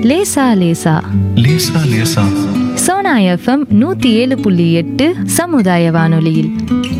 லேசா லேசா லேசா லேசா சோனா எஃப்எம் நூத்தி ஏழு புள்ளி எட்டு சமுதாய வானொலியில்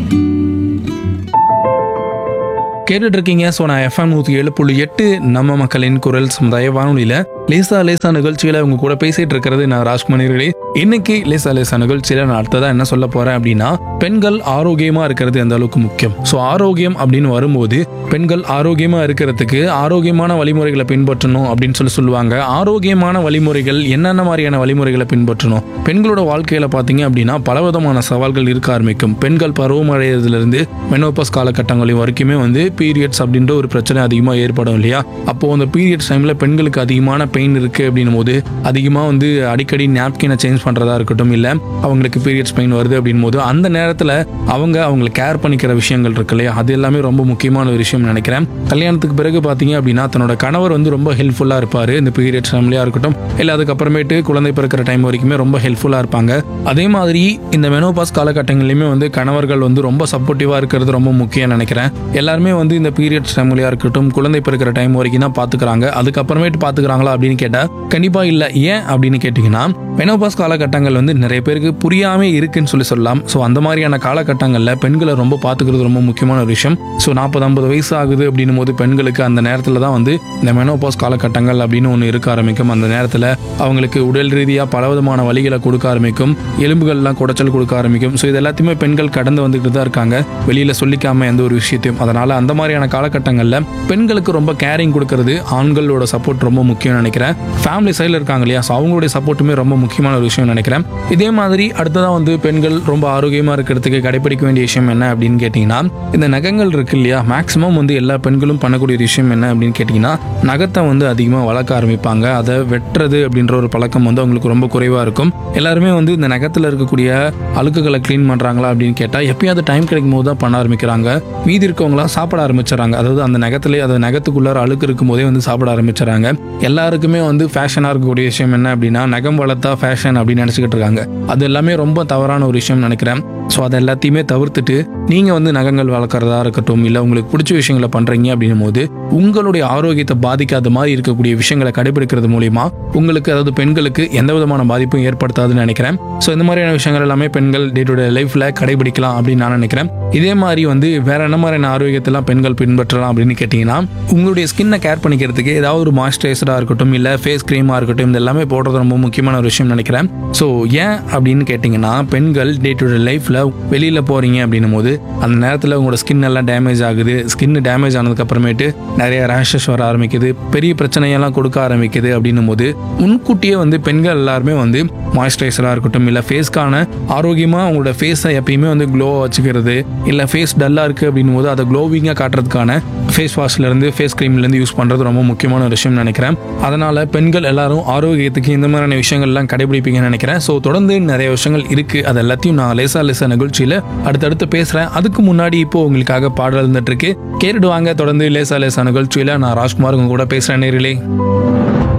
கேட்டுட்டு இருக்கீங்க ஸோ நான் எஃப்எம் நூற்றி ஏழு புள்ளி எட்டு நம்ம மக்களின் குரல் சமுதாய வானொலியில் லேசா லேசா நிகழ்ச்சியில் உங்க கூட பேசிட்டு இருக்கிறது நான் ராஜ்குமாரிகளே இன்னைக்கு லேசா லேசா நிகழ்ச்சியில் நான் அடுத்ததா என்ன சொல்ல போறேன் அப்படின்னா பெண்கள் ஆரோக்கியமா இருக்கிறது எந்த அளவுக்கு முக்கியம் ஸோ ஆரோக்கியம் அப்படின்னு வரும்போது பெண்கள் ஆரோக்கியமா இருக்கிறதுக்கு ஆரோக்கியமான வழிமுறைகளை பின்பற்றணும் அப்படின்னு சொல்லி சொல்லுவாங்க ஆரோக்கியமான வழிமுறைகள் என்னென்ன மாதிரியான வழிமுறைகளை பின்பற்றணும் பெண்களோட வாழ்க்கையில பார்த்தீங்க அப்படின்னா பலவிதமான சவால்கள் இருக்க ஆரம்பிக்கும் பெண்கள் பருவமடைறதுலேருந்து மெனோபஸ் காலகட்டங்கள் வரைக்குமே வந்து பீரியட்ஸ் அப்படின்ற ஒரு பிரச்சனை அதிகமாக ஏற்படும் இல்லையா அப்போ அந்த பீரியட்ஸ் டைமில் பெண்களுக்கு அதிகமான பெயின் இருக்குது அப்படின்னும் போது அதிகமாக வந்து அடிக்கடி நாப்கினை சேஞ்ச் பண்ணுறதா இருக்கட்டும் இல்லை அவங்களுக்கு பீரியட்ஸ் பெயின் வருது அப்படின்னும் போது அந்த நேரத்தில் அவங்க அவங்களை கேர் பண்ணிக்கிற விஷயங்கள் இருக்கு இல்லையா அது எல்லாமே ரொம்ப முக்கியமான ஒரு விஷயம் நினைக்கிறேன் கல்யாணத்துக்கு பிறகு பார்த்தீங்க அப்படின்னா தன்னோட கணவர் வந்து ரொம்ப ஹெல்ப்ஃபுல்லாக இருப்பார் இந்த பீரியட்ஸ் டைம்லையாக இருக்கட்டும் இல்லை அதுக்கப்புறமேட்டு குழந்தை பிறக்கிற டைம் வரைக்குமே ரொம்ப ஹெல்ப்ஃபுல்லாக இருப்பாங்க அதே மாதிரி இந்த மெனோபாஸ் காலகட்டங்கள்லையுமே வந்து கணவர்கள் வந்து ரொம்ப சப்போர்ட்டிவாக இருக்கிறது ரொம்ப முக்கியம் நினைக்கிறேன் எல்லாருமே வந்து இந்த பீரியட்ஸ் டைம்லையாக இருக்கட்டும் குழந்தை பிறக்கிற டைம் வரைக்கும் தான் பார்த்துக்கிறாங்க அதுக்கப்புறமேட்டு பார்த்துக்கிறாங்களா அப்படின்னு கேட்டால் கண்டிப்பாக இல்லை ஏன் அப்படின்னு கேட்டிங்கன்னா மெனோபாஸ் காலகட்டங்கள் வந்து நிறைய பேருக்கு புரியாமே இருக்குன்னு சொல்லி சொல்லலாம் ஸோ அந்த மாதிரியான காலகட்டங்களில் பெண்களை ரொம்ப பார்த்துக்கிறது ரொம்ப முக்கியமான ஒரு விஷயம் ஸோ நாற்பது ஐம்பது வயசு ஆகுது அப்படின்னும் போது பெண்களுக்கு அந்த நேரத்தில் தான் வந்து இந்த மெனோபாஸ் காலகட்டங்கள் அப்படின்னு ஒன்று இருக்க ஆரம்பிக்கும் அந்த நேரத்தில் அவங்களுக்கு உடல் ரீதியாக பலவிதமான வழிகளை கொடுக்க ஆரம்பிக்கும் எலும்புகள்லாம் குடைச்சல் கொடுக்க ஆரம்பிக்கும் ஸோ இது எல்லாத்தையுமே பெண்கள் கடந்து வந்துட்டு தான் இருக்காங்க வெளியில் சொல்லிக்காம எந்த ஒரு விஷயத்தையும் அதனால அந்த மாதிரியான காலகட்டங்களில் பெண்களுக்கு ரொம்ப கேரிங் கொடுக்கறது ஆண்களோட சப்போர்ட் ரொம்ப முக்கியம் நினைக்கிறேன் ஃபேமிலி சைடில் இருக்காங்க இல்லையா ஸோ அவங்களுடைய சப்போர்ட்டுமே ரொம்ப முக்கியமான ஒரு விஷயம் நினைக்கிறேன் இதே மாதிரி அடுத்ததாக வந்து பெண்கள் ரொம்ப ஆரோக்கியமாக இருக்கிறதுக்கு கடைபிடிக்க வேண்டிய விஷயம் என்ன அப்படின்னு கேட்டிங்கன்னா இந்த நகங்கள் இருக்கு இல்லையா மேக்ஸிமம் வந்து எல்லா பெண்களும் பண்ணக்கூடிய ஒரு விஷயம் என்ன அப்படின்னு கேட்டிங்கன்னா நகத்தை வந்து அதிகமாக வளர்க்க ஆரம்பிப்பாங்க அதை வெட்டுறது அப்படின்ற ஒரு பழக்கம் வந்து அவங்களுக்கு ரொம்ப குறைவாக இருக்கும் எல்லாருமே வந்து இந்த நகத்தில் இருக்கக்கூடிய அழுக்குகளை க்ளீன் பண்ணுறாங்களா அப்படின்னு கேட்டால் எப்பயாவது டைம் கிடைக்கும் போது தான் பண்ண ஆரம்பிக்கிறாங்க மீதி இருக்கவங்களாம் சாப்பிட ஆரம்பிச்சிடறாங்க அதாவது அந்த நகத்திலே அது நகத்துக்குள்ளார அழுக்கு இருக்கும் போதே வந்து சாப்பிட ஆரம்பிச்சிடறாங்க எல்லாருக்குமே வந்து ஃபேஷனாக இருக்கக்கூடிய விஷயம் என்ன அப்படின்னா நகம் வளர்த்தா ஃபேஷன் அப்படின்னு நினச்சிக்கிட்டு இருக்காங்க அது எல்லாமே ரொம்ப தவறான ஒரு விஷயம் நினைக்கிறேன் ஸோ அதை எல்லாத்தையுமே தவிர்த்துட்டு நீங்கள் வந்து நகங்கள் வளர்க்குறதா இருக்கட்டும் இல்லை உங்களுக்கு பிடிச்ச விஷயங்களை பண்ணுறீங்க அப்படின்னும் போது உங்களுடைய ஆரோக்கியத்தை பாதிக்காத மாதிரி இருக்கக்கூடிய விஷயங்களை கடைபிடிக்கிறது மூலிமா உங்களுக்கு அதாவது பெண்களுக்கு எந்த விதமான பாதிப்பும் ஏற்படுத்தாதுன்னு நினைக்கிறேன் ஸோ இந்த மாதிரியான விஷயங்கள் எல்லாமே பெண்கள் டே டு டே லைஃப்பில் கடைபிடிக்கலாம் அப்படின்னு நான் நினைக்கிறேன் இதே மாதிரி வந்து வேற என்ன மாதிரியான ஆரோக்கியத்தெல்லாம் பெண்கள் பின்பற்றலாம் அப்படின்னு கேட்டிங்கன்னா உங்களுடைய ஸ்கின்னை கேர் பண்ணிக்கிறதுக்கு ஏதாவது ஒரு மாய்ஸ்சரைசராக இருக்கட்டும் இல்லை ஃபேஸ் க்ரீமாக இருக்கட்டும் இது எல்லாமே போடுறது ரொம்ப முக்கியமான ஒரு விஷயம் நினைக்கிறேன் ஸோ ஏன் அப்படின்னு கேட்டிங்கன்னா பெண்கள் டே டு டே லைஃப்பில் வெளியில் போகிறீங்க அப்படின்னும் போது அந்த நேரத்தில் உங்களோட ஸ்கின் எல்லாம் டேமேஜ் ஆகுது ஸ்கின் டேமேஜ் ஆனதுக்கு அப்புறமேட்டு நிறைய ரேஷஸ் வர ஆரம்பிக்குது பெரிய பிரச்சனையெல்லாம் கொடுக்க ஆரம்பிக்குது அப்படின்னும் போது முன்கூட்டியே வந்து பெண்கள் எல்லாருமே வந்து மாய்ஸ்சரைசராக இருக்கட்டும் இல்லை ஃபேஸ்க்கான ஆரோக்கியமாக உங்களோட ஃபேஸை எப்பயுமே வந்து க்ளோவாக வச்சுக்கிறது இல்லை ஃபேஸ் டல்லாக இருக்குது அப்படின்னும் போது அதை க்ளோவிங்காக காட்டுறதுக்கான ஃபேஸ் வாஷ்லேருந்து ஃபேஸ் க்ரீம்லேருந்து யூஸ் பண்ணுறது ரொம்ப முக்கியமான ஒரு விஷயம் நினைக்கிறேன் அதனால் பெண்கள் எல்லாரும் ஆரோக்கியத்துக்கு இந்த மாதிரியான விஷயங்கள்லாம் கடைபிடிப்பீங்கன்னு நினைக்கிறேன் ஸோ தொடர்ந்து நிறைய விஷயங்கள் இருக்குது அது எல்லாத்தையும் நான் லேசா லேசா நிகழ்ச்சியில் அடுத்தடுத்து பேசுகிறேன் அதுக்கு முன்னாடி இப்போ உங்களுக்காக பாடல் இருந்துட்டு இருக்கு கேட்டுடுவாங்க தொடர்ந்து லேசா லேசா நிகழ்ச்சியில் நான் ராஜ்குமார் உங்க கூட பேசுகிறேன் நேரிலே